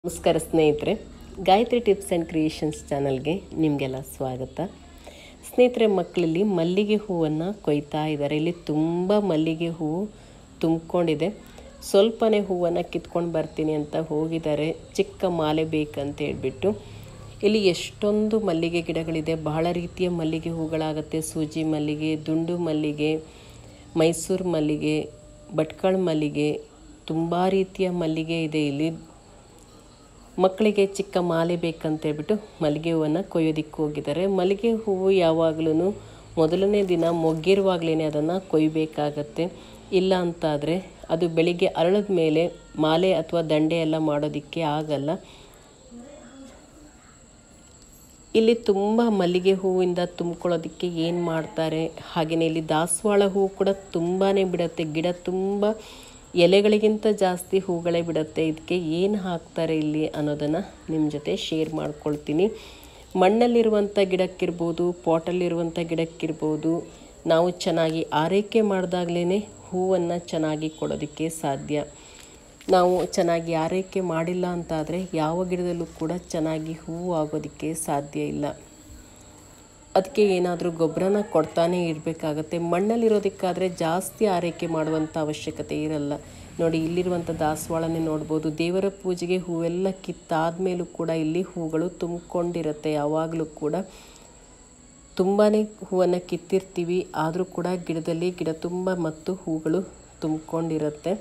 ನಮಸ್ಕಾರ ಸ್ನೇಹಿತರೆ Gayatri tips and creations ಚಾನಲ್ಗೆ ನಿಮಗೆಲ್ಲ ಸ್ವಾಗತ ಸ್ನೇಹಿತರೆ ಮಕ್ಕಳಲ್ಲಿ ಮಲ್ಲಿಗೆ ಹೂವನ್ನು ಕೊಯ್ತಾ ಇದ್ದಾರೆ ಇಲ್ಲಿ ತುಂಬ ಮಲ್ಲಿಗೆ ಹೂವು ತುಂಬಿಕೊಂಡಿದೆ ಸ್ವಲ್ಪನೇ ಹೂವನ್ನು ಕಿತ್ಕೊಂಡು ಬರ್ತೀನಿ ಅಂತ ಹೋಗಿದ್ದಾರೆ ಚಿಕ್ಕ ಮಾಲೆ ಬೇಕಂತ ಹೇಳ್ಬಿಟ್ಟು ಇಲ್ಲಿ ಎಷ್ಟೊಂದು ಮಲ್ಲಿಗೆ ಗಿಡಗಳಿದೆ ಬಹಳ ರೀತಿಯ ಮಲ್ಲಿಗೆ ಹೂಗಳಾಗುತ್ತೆ ಸೂಜಿ ಮಲ್ಲಿಗೆ ದುಂಡು ಮಲ್ಲಿಗೆ ಮೈಸೂರು ಮಲ್ಲಿಗೆ ಭಟ್ಕಳ ಮಲ್ಲಿಗೆ ತುಂಬ ರೀತಿಯ ಮಲ್ಲಿಗೆ ಇದೆ ಇಲ್ಲಿ ಮಕ್ಕಳಿಗೆ ಚಿಕ್ಕ ಮಾಲೆ ಬೇಕಂತ ಹೇಳ್ಬಿಟ್ಟು ಮಲ್ಲಿಗೆ ಹೂವನ್ನು ಕೊಯ್ಯೋದಿಕ್ಕೆ ಹೋಗಿದ್ದಾರೆ ಮಲ್ಲಿಗೆ ಹೂವು ಯಾವಾಗಲೂ ಮೊದಲನೇ ದಿನ ಮೊಗ್ಗಿರುವಾಗಲೇ ಅದನ್ನು ಕೊಯ್ಯಬೇಕಾಗತ್ತೆ ಇಲ್ಲ ಅಂತಾದರೆ ಅದು ಬೆಳಿಗ್ಗೆ ಅರಳಿದ ಮೇಲೆ ಮಾಲೆ ಅಥವಾ ದಂಡೆ ಎಲ್ಲ ಮಾಡೋದಕ್ಕೆ ಆಗಲ್ಲ ಇಲ್ಲಿ ತುಂಬ ಮಲ್ಲಿಗೆ ಹೂವಿಂದ ತುಂಬ್ಕೊಳ್ಳೋದಕ್ಕೆ ಏನು ಮಾಡ್ತಾರೆ ಹಾಗೆಯೇ ಇಲ್ಲಿ ದಾಸವಾಳ ಹೂವು ಕೂಡ ತುಂಬಾ ಬಿಡುತ್ತೆ ಗಿಡ ತುಂಬ ಎಲೆಗಳಿಗಿಂತ ಜಾಸ್ತಿ ಹೂಗಳೇ ಬಿಡುತ್ತೆ ಇದಕ್ಕೆ ಏನು ಹಾಕ್ತಾರೆ ಇಲ್ಲಿ ಅನ್ನೋದನ್ನು ನಿಮ್ಮ ಜೊತೆ ಶೇರ್ ಮಾಡ್ಕೊಳ್ತೀನಿ ಮಣ್ಣಲ್ಲಿರುವಂಥ ಗಿಡಕ್ಕಿರ್ಬೋದು ಪಾಟಲ್ಲಿರುವಂಥ ಗಿಡಕ್ಕಿರ್ಬೋದು ನಾವು ಚೆನ್ನಾಗಿ ಆರೈಕೆ ಮಾಡಿದಾಗಲೇ ಹೂವನ್ನು ಚೆನ್ನಾಗಿ ಕೊಡೋದಕ್ಕೆ ಸಾಧ್ಯ ನಾವು ಚೆನ್ನಾಗಿ ಆರೈಕೆ ಮಾಡಿಲ್ಲ ಅಂತಾದರೆ ಯಾವ ಗಿಡದಲ್ಲೂ ಕೂಡ ಚೆನ್ನಾಗಿ ಹೂವು ಆಗೋದಕ್ಕೆ ಸಾಧ್ಯ ಇಲ್ಲ ಅದಕ್ಕೆ ಏನಾದರೂ ಗೊಬ್ಬರನ ಕೊಡ್ತಾನೆ ಇರಬೇಕಾಗತ್ತೆ ಮಣ್ಣಲ್ಲಿರೋದಕ್ಕಾದರೆ ಜಾಸ್ತಿ ಆರೈಕೆ ಮಾಡುವಂಥ ಅವಶ್ಯಕತೆ ಇರಲ್ಲ ನೋಡಿ ಇಲ್ಲಿರುವಂಥ ದಾಸವಾಳನೇ ನೋಡ್ಬೋದು ದೇವರ ಪೂಜೆಗೆ ಹೂವೆಲ್ಲ ಕಿತ್ತಾದ ಕೂಡ ಇಲ್ಲಿ ಹೂಗಳು ತುಂಬಿಕೊಂಡಿರುತ್ತೆ ಯಾವಾಗಲೂ ಕೂಡ ತುಂಬಾ ಹೂವನ್ನು ಕಿತ್ತಿರ್ತೀವಿ ಆದರೂ ಕೂಡ ಗಿಡದಲ್ಲಿ ಗಿಡ ತುಂಬ ಮತ್ತು ಹೂಗಳು ತುಂಬಿಕೊಂಡಿರುತ್ತೆ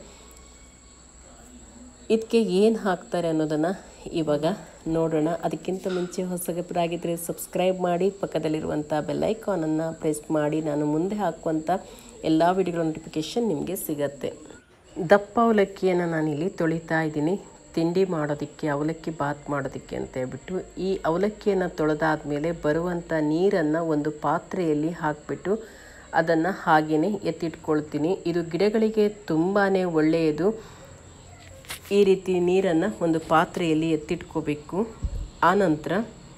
ಇದಕ್ಕೆ ಏನು ಹಾಕ್ತಾರೆ ಅನ್ನೋದನ್ನು ಇವಾಗ ನೋಡೋಣ ಅದಕ್ಕಿಂತ ಮುಂಚೆ ಹೊಸಗರಾಗಿದ್ದರೆ ಸಬ್ಸ್ಕ್ರೈಬ್ ಮಾಡಿ ಪಕ್ಕದಲ್ಲಿರುವಂಥ ಬೆಲ್ಲೈಕಾನನ್ನು ಪ್ರೆಸ್ ಮಾಡಿ ನಾನು ಮುಂದೆ ಹಾಕುವಂಥ ಎಲ್ಲ ವಿಡಿಯೋಗಳ ನೋಟಿಫಿಕೇಷನ್ ನಿಮಗೆ ಸಿಗತ್ತೆ ದಪ್ಪ ಅವಲಕ್ಕಿಯನ್ನು ನಾನಿಲ್ಲಿ ತೊಳಿತಾ ಇದ್ದೀನಿ ತಿಂಡಿ ಮಾಡೋದಕ್ಕೆ ಅವಲಕ್ಕಿ ಬಾತ್ ಮಾಡೋದಕ್ಕೆ ಅಂತ ಹೇಳ್ಬಿಟ್ಟು ಈ ಅವಲಕ್ಕಿಯನ್ನು ತೊಳೆದಾದ್ಮೇಲೆ ಬರುವಂಥ ನೀರನ್ನು ಒಂದು ಪಾತ್ರೆಯಲ್ಲಿ ಹಾಕಿಬಿಟ್ಟು ಅದನ್ನು ಹಾಗೆಯೇ ಎತ್ತಿಟ್ಕೊಳ್ತೀನಿ ಇದು ಗಿಡಗಳಿಗೆ ತುಂಬಾ ಒಳ್ಳೆಯದು ಈ ರೀತಿ ನೀರನ್ನು ಒಂದು ಪಾತ್ರೆಯಲ್ಲಿ ಎತ್ತಿಟ್ಕೋಬೇಕು ಆನಂತರ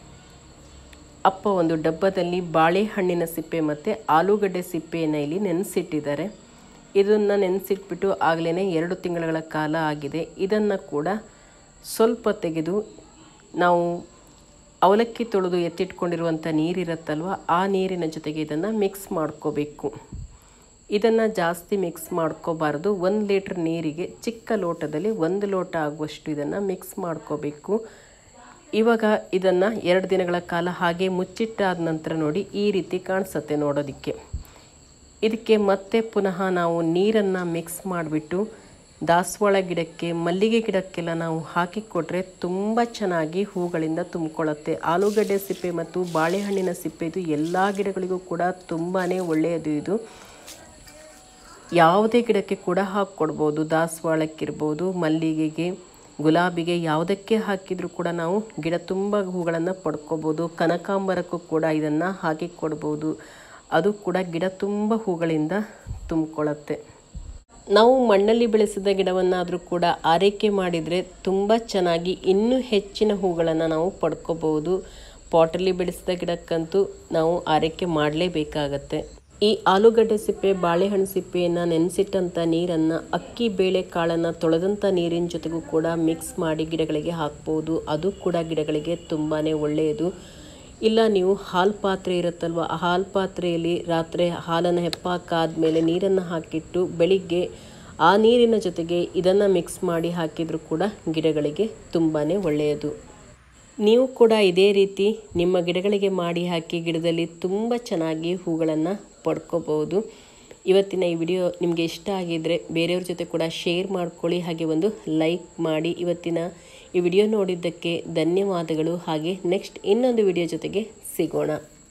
ಅಪ್ಪ ಒಂದು ಡಬ್ಬದಲ್ಲಿ ಬಾಳೆಹಣ್ಣಿನ ಸಿಪ್ಪೆ ಮತ್ತು ಆಲೂಗಡ್ಡೆ ಸಿಪ್ಪೆಯನ್ನು ಇಲ್ಲಿ ನೆನೆಸಿಟ್ಟಿದ್ದಾರೆ ಇದನ್ನು ನೆನೆಸಿಟ್ಬಿಟ್ಟು ಆಗಲೇ ಎರಡು ತಿಂಗಳ ಕಾಲ ಆಗಿದೆ ಇದನ್ನು ಕೂಡ ಸ್ವಲ್ಪ ತೆಗೆದು ನಾವು ಅವಲಕ್ಕಿ ತೊಳೆದು ಎತ್ತಿಟ್ಕೊಂಡಿರುವಂಥ ನೀರಿರುತ್ತಲ್ವ ಆ ನೀರಿನ ಜೊತೆಗೆ ಇದನ್ನು ಮಿಕ್ಸ್ ಮಾಡ್ಕೋಬೇಕು ಇದನ್ನು ಜಾಸ್ತಿ ಮಿಕ್ಸ್ ಮಾಡ್ಕೋಬಾರ್ದು ಒಂದು ಲೀಟ್ರ್ ನೀರಿಗೆ ಚಿಕ್ಕ ಲೋಟದಲ್ಲಿ ಒಂದು ಲೋಟ ಆಗುವಷ್ಟು ಇದನ್ನು ಮಿಕ್ಸ್ ಮಾಡ್ಕೋಬೇಕು ಇವಾಗ ಇದನ್ನು ಎರಡು ದಿನಗಳ ಕಾಲ ಹಾಗೆ ಮುಚ್ಚಿಟ್ಟಾದ ನಂತರ ನೋಡಿ ಈ ರೀತಿ ಕಾಣಿಸುತ್ತೆ ನೋಡೋದಕ್ಕೆ ಇದಕ್ಕೆ ಮತ್ತೆ ಪುನಃ ನಾವು ನೀರನ್ನು ಮಿಕ್ಸ್ ಮಾಡಿಬಿಟ್ಟು ದಾಸವಾಳ ಗಿಡಕ್ಕೆ ಮಲ್ಲಿಗೆ ಗಿಡಕ್ಕೆಲ್ಲ ನಾವು ಹಾಕಿಕೊಟ್ರೆ ತುಂಬ ಚೆನ್ನಾಗಿ ಹೂಗಳಿಂದ ತುಂಬಿಕೊಳ್ಳುತ್ತೆ ಆಲೂಗಡ್ಡೆ ಸಿಪ್ಪೆ ಮತ್ತು ಬಾಳೆಹಣ್ಣಿನ ಸಿಪ್ಪೆ ಇದು ಎಲ್ಲ ಗಿಡಗಳಿಗೂ ಕೂಡ ತುಂಬಾ ಒಳ್ಳೆಯದು ಇದು ಯಾವುದೇ ಗಿಡಕ್ಕೆ ಕೂಡ ಹಾಕ್ಕೊಡ್ಬೋದು ದಾಸವಾಳಕ್ಕಿರ್ಬೋದು ಮಲ್ಲಿಗೆಗೆ ಗುಲಾಬಿಗೆ ಯಾವುದಕ್ಕೆ ಹಾಕಿದರೂ ಕೂಡ ನಾವು ಗಿಡ ತುಂಬ ಹೂಗಳನ್ನು ಪಡ್ಕೋಬೋದು ಕನಕಾಂಬರಕ್ಕೂ ಕೂಡ ಇದನ್ನು ಹಾಕಿ ಕೊಡ್ಬೋದು ಅದು ಕೂಡ ಗಿಡ ತುಂಬ ಹೂಗಳಿಂದ ತುಂಬಿಕೊಳ್ಳುತ್ತೆ ನಾವು ಮಣ್ಣಲ್ಲಿ ಬೆಳೆಸಿದ ಗಿಡವನ್ನಾದರೂ ಕೂಡ ಆರೈಕೆ ಮಾಡಿದರೆ ತುಂಬ ಚೆನ್ನಾಗಿ ಇನ್ನೂ ಹೆಚ್ಚಿನ ಹೂಗಳನ್ನು ನಾವು ಪಡ್ಕೋಬೋದು ಪಾಟಲ್ಲಿ ಬೆಳೆಸಿದ ಗಿಡಕ್ಕಂತೂ ನಾವು ಆರೈಕೆ ಮಾಡಲೇಬೇಕಾಗತ್ತೆ ಈ ಆಲೂಗಡ್ಡೆ ಸಿಪ್ಪೆ ಬಾಳೆಹಣ್ಣು ಸಿಪ್ಪೆಯನ್ನು ನೆನೆಸಿಟ್ಟಂಥ ನೀರನ್ನು ಅಕ್ಕಿ ಬೇಳೆ ಕಾಳನ್ನು ತೊಳೆದಂಥ ನೀರಿನ ಜೊತೆಗೂ ಕೂಡ ಮಿಕ್ಸ್ ಮಾಡಿ ಗಿಡಗಳಿಗೆ ಹಾಕ್ಬೋದು ಅದು ಕೂಡ ಗಿಡಗಳಿಗೆ ತುಂಬಾ ಒಳ್ಳೆಯದು ಇಲ್ಲ ನೀವು ಹಾಲು ಪಾತ್ರೆ ಇರುತ್ತಲ್ವ ಆ ಹಾಲು ಪಾತ್ರೆಯಲ್ಲಿ ರಾತ್ರಿ ಹಾಲನ್ನು ಹೆಪ್ಪಾಕಾದ್ಮೇಲೆ ನೀರನ್ನು ಹಾಕಿಟ್ಟು ಬೆಳಿಗ್ಗೆ ಆ ನೀರಿನ ಜೊತೆಗೆ ಇದನ್ನು ಮಿಕ್ಸ್ ಮಾಡಿ ಹಾಕಿದರೂ ಕೂಡ ಗಿಡಗಳಿಗೆ ತುಂಬಾ ಒಳ್ಳೆಯದು ನೀವು ಕೂಡ ಇದೇ ರೀತಿ ನಿಮ್ಮ ಗಿಡಗಳಿಗೆ ಮಾಡಿ ಹಾಕಿ ಗಿಡದಲ್ಲಿ ತುಂಬ ಚೆನ್ನಾಗಿ ಹೂಗಳನ್ನು ಪಡ್ಕೋಬೋದು ಇವತ್ತಿನ ಈ ವಿಡಿಯೋ ನಿಮಗೆ ಇಷ್ಟ ಆಗಿದ್ದರೆ ಬೇರೆಯವ್ರ ಜೊತೆ ಕೂಡ ಶೇರ್ ಮಾಡ್ಕೊಳ್ಳಿ ಹಾಗೆ ಒಂದು ಲೈಕ್ ಮಾಡಿ ಇವತ್ತಿನ ಈ ವಿಡಿಯೋ ನೋಡಿದ್ದಕ್ಕೆ ಧನ್ಯವಾದಗಳು ಹಾಗೆ ನೆಕ್ಸ್ಟ್ ಇನ್ನೊಂದು ವಿಡಿಯೋ ಜೊತೆಗೆ ಸಿಗೋಣ